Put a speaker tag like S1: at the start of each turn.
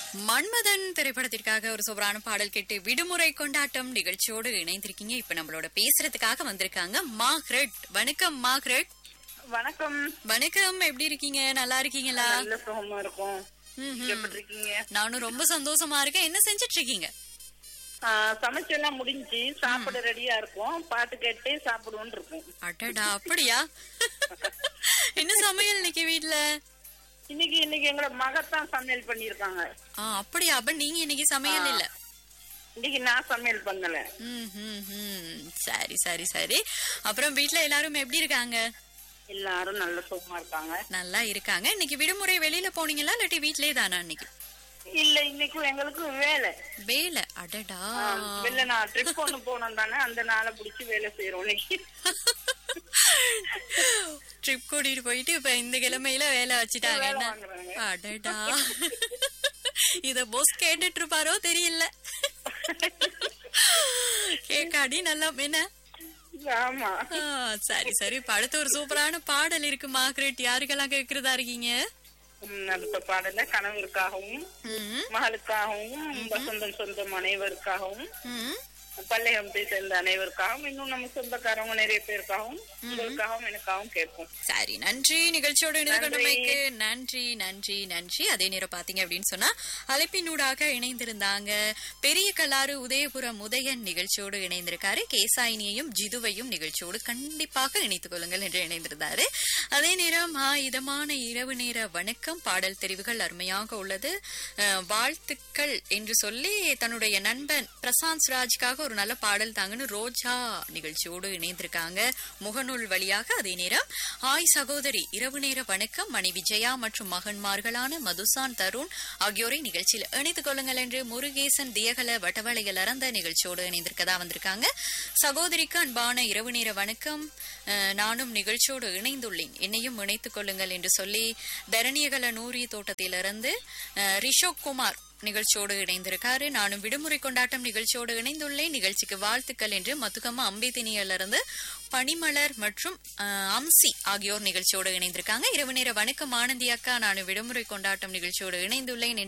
S1: மன்மதன் திரைப்படத்திற்காக ஒரு சூப்பரான பாடல் கேட்டு விடுமுறை கொண்டாட்டம் நிகழ்ச்சியோடு இணைந்திருக்கீங்க இப்ப நம்மளோட பேசுறதுக்காக வந்திருக்காங்க மாக்ரெட் வணக்கம் மாக்ரெட்
S2: வணக்கம்
S1: வணக்கம் எப்படி இருக்கீங்க நல்லா இருக்கீங்களா
S2: நல்ல சுகமா இருக்கும்
S1: ம்ஹும்.
S2: எப்படி இருக்கீங்க
S1: நானும் ரொம்ப சந்தோஷமா இருக்கேன் என்ன செஞ்சிட்டு இருக்கீங்க
S2: ஆ, சமைச்செல்லாம் முடிஞ்சு சாப்பிட ரெடியா இருக்கும் பாட்டு கேட்டு சாப்பிடுவோம்னு இருக்கும்
S1: அடடா அப்படியா என்ன சமையல் இன்னைக்கு வீட்ல
S2: இன்னைக்கு இன்னைக்கு எங்களோட மகத்தான் சமையல் பண்ணிருக்காங்க
S1: ஆ அப்படியா அப்ப நீங்க இன்னைக்கு சமையல் இல்ல
S2: இன்னைக்கு நான் சமையல் பண்ணல
S1: ம், ம், ம். சரி சரி சரி அப்புறம் வீட்ல எல்லாரும் எப்படி இருக்காங்க
S2: எல்லாரும் நல்ல சுகமா இருக்காங்க
S1: நல்லா இருக்காங்க இன்னைக்கு விடுமுறை வெளியில போனீங்களா இல்லாட்டி வீட்லயே தானா இன்னைக்கு
S2: இல்ல இன்னைக்கு எங்களுக்கு வேலை
S1: வேலை அடடா
S2: ஆ, வெளில நான் ட்ரிப் ஒண்ணு போனோம் தானே அந்த நாளை புடிச்சு வேலை செய்யறோம் இன்னைக்கு
S1: ட்ரிப் கூட்டிட்டு போயிட்டு இப்ப இந்த கிழமையில வேலை வச்சுட்டாங்க
S2: வேலை
S1: என்ன?
S2: வாங்குறாங்க.
S1: அடடா இத போஸ் கேட்டுட்டு இருப்பாரோ தெரியல கேக்காடி நல்லா என்ன
S2: ஆமா
S1: ஆ, சரி சரி இப்ப அடுத்து ஒரு சூப்பரான பாடல் இருக்கு மார்க்ரெட் யாருக்கெல்லாம் கேக்குறதா இருக்கீங்க
S2: ம், அடுத்த பாடல கணவருக்காகவும்
S1: ம்,
S2: மகளுக்காகவும் வசந்தம் சொந்தம் அனைவருக்காகவும்
S1: ம்.
S2: பள்ளியகத்தை சேர்ந்த அனைவருக்காகவும் இன்னும் நம்ம சொந்தக்காரவங்க நிறைய பேருக்காகவும் உங்களுக்காகவும் எனக்காகவும் கேட்போம்
S1: சரி நன்றி நிகழ்ச்சியோட இணைந்து
S2: நன்றி.
S1: கொண்டமைக்கு நன்றி நன்றி நன்றி அதே நேரம் பாத்தீங்க அப்படின்னு சொன்னா அழைப்பினூடாக இணைந்திருந்தாங்க பெரிய கல்லாறு உதயபுரம் உதயன் நிகழ்ச்சியோடு இணைந்திருக்காரு கேசாயினியையும் ஜிதுவையும் நிகழ்ச்சியோடு கண்டிப்பாக இணைத்துக் கொள்ளுங்கள் என்று இணைந்திருந்தாரு அதே நேரம் ஆ, இதமான இரவு நேர வணக்கம் பாடல் தெரிவுகள் அருமையாக உள்ளது அஹ், வாழ்த்துக்கள் என்று சொல்லி தன்னுடைய நண்பன் பிரசாந்த் ராஜ்காக ஒரு நல்ல பாடல் தாங்கன்னு ரோஜா நிகழ்ச்சியோடு இணைந்திருக்காங்க முகநூல் வழியாக அதே நேரம் ஹாய் சகோதரி இரவு நேர வணக்கம் மணி விஜயா மற்றும் மகன்மார்களான மதுசான் தருண் ஆகியோரை நிகழ்ச்சியில் இணைத்துக் கொள்ளுங்கள் என்று முருகேசன் தியகல வட்டவளையில் அறந்த நிகழ்ச்சியோடு இணைந்திருக்கதா வந்திருக்காங்க சகோதரிக்கு அன்பான இரவு நேர வணக்கம் அஹ், நானும் நிகழ்ச்சியோடு இணைந்துள்ளேன் என்னையும் இணைத்துக் கொள்ளுங்கள் என்று சொல்லி தரணியகல நூரி தோட்டத்திலிருந்து அஹ், ரிஷோக் குமார் நிகழ்ச்சியோடு இணைந்திருக்காரு நானும் விடுமுறை கொண்டாட்டம் நிகழ்ச்சியோடு இணைந்துள்ளேன் நிகழ்ச்சிக்கு வாழ்த்துக்கள் என்று மத்துக்கம்மா அம்பிதினியிலிருந்து பனிமலர் மற்றும் அஹ், அம்சி ஆகியோர் நிகழ்ச்சியோடு இணைந்திருக்காங்க இரவு நேர வணக்கம் ஆனந்தி அக்கா நானும் விடுமுறை கொண்டாட்டம் நிகழ்ச்சியோடு இணைந்துள்ளேன்